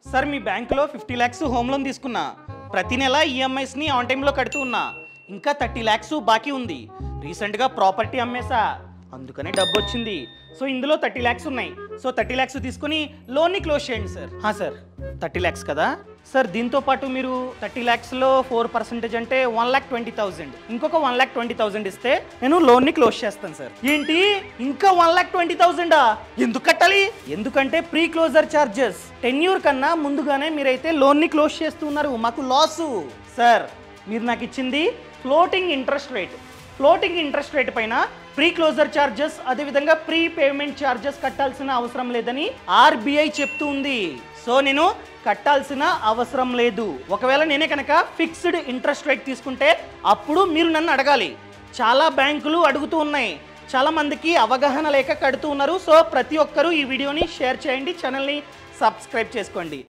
sir మీ బ్యాంకులో fifty lakhs home loan తీసుకున్నా ప్రతి నెల ఈఎంఐస్ని ఆన్ టైంలో కడుతూ ఉన్నా ఇంకా థర్టీ ల్యాక్స్ బాకీ ఉంది రీసెంట్గా ప్రాపర్టీ అమ్మేసా అందుకనే డబ్బు వచ్చింది సో ఇందులో థర్టీ ల్యాక్స్ ఉన్నాయి సో థర్టీ ల్యాక్స్ తీసుకుని లోన్ని క్లోజ్ చేయండి సార్ హా సార్ థర్టీ ల్యాక్స్ కదా సార్ దీంతో పాటు మీరు థర్టీ ల్యాక్స్లో ఫోర్ పర్సెంటేజ్ అంటే వన్ ల్యాక్ ట్వంటీ థౌసండ్ ఇంకొక వన్ ల్యాక్ ట్వంటీ థౌసండ్ ఇస్తే నేను లోన్ని క్లోజ్ చేస్తాను సార్ ఏంటి ఇంకా వన్ ల్యాక్ ట్వంటీ థౌసండా ఎందుకు కట్టాలి ఎందుకంటే ప్రీ క్లోజర్ ఛార్జెస్ టెన్యూర్ కన్నా ముందుగానే మీరైతే లోన్ని క్లోజ్ చేస్తున్నారు మాకు లాసు సార్ మీరు నాకు ఇచ్చింది floating interest rate floating interest rate పైన ప్రీ క్లోజర్ ఛార్జెస్ అదేవిధంగా ప్రీ పేమెంట్ ఛార్జెస్ కట్టాల్సిన అవసరం లేదని ఆర్బీఐ చెప్తూ ఉంది సో నేను కట్టాల్సిన అవసరం లేదు ఒకవేళ నేనే కనుక ఫిక్స్డ్ ఇంట్రెస్ట్ రేట్ తీసుకుంటే అప్పుడు మీరు నన్ను అడగాలి చాలా బ్యాంకులు అడుగుతూ ఉన్నాయి చాలా మందికి అవగాహన లేక కడుతూ ఉన్నారు సో ప్రతి ఒక్కరూ ఈ వీడియోని షేర్ చేయండి ఛానల్ని సబ్స్క్రైబ్ చేసుకోండి